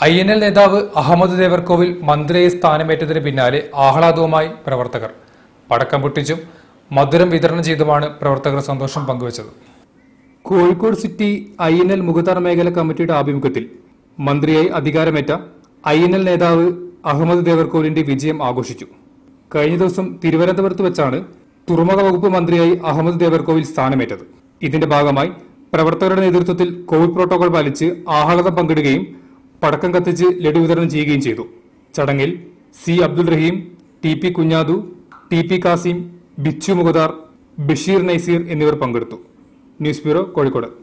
I N L നേതാവ് അഹമ്മദ് ദേവർകോവിൽ മന്ത്രിയായി സ്ഥാനമേറ്റതിന് പിന്നാലെ ആഹ്ലാദവുമായി പ്രവർത്തകർ പടക്കം പൊട്ടിച്ചും മധുരം വിതരണം ചെയ്തുമാണ് പ്രവർത്തകർ സന്തോഷം പങ്കുവച്ചത് കോഴിക്കോട് സിറ്റി ഐ എൻ എൽ മുഖത്താർ മേഖല കമ്മിറ്റിയുടെ ആഭിമുഖ്യത്തിൽ മന്ത്രിയായി അധികാരമേറ്റ ഐ എൻ എൽ നേതാവ് അഹമ്മദ് ദേവർകോവിലിന്റെ വിജയം ആഘോഷിച്ചു കഴിഞ്ഞ ദിവസം തിരുവനന്തപുരത്ത് വെച്ചാണ് തുറമുഖ വകുപ്പ് മന്ത്രിയായി അഹമ്മദ് ദേവർകോവിൽ സ്ഥാനമേറ്റത് ഇതിന്റെ ഭാഗമായി പ്രവർത്തകരുടെ നേതൃത്വത്തിൽ കോവിഡ് പ്രോട്ടോകോൾ പാലിച്ച് ആഹ്ലാദം പങ്കിടുകയും പടക്കം കത്തിച്ച് ലഡു വിതരണം ചെയ്യുകയും ചെയ്തു ചടങ്ങിൽ C Abdul Rahim T P Kunhadu T P Kasim Bichu Mukhadar Basheer Naiseer എന്നിവർ പങ്കെടുത്തു ന്യൂസ് ബ്യൂറോ കോഴിക്കോട്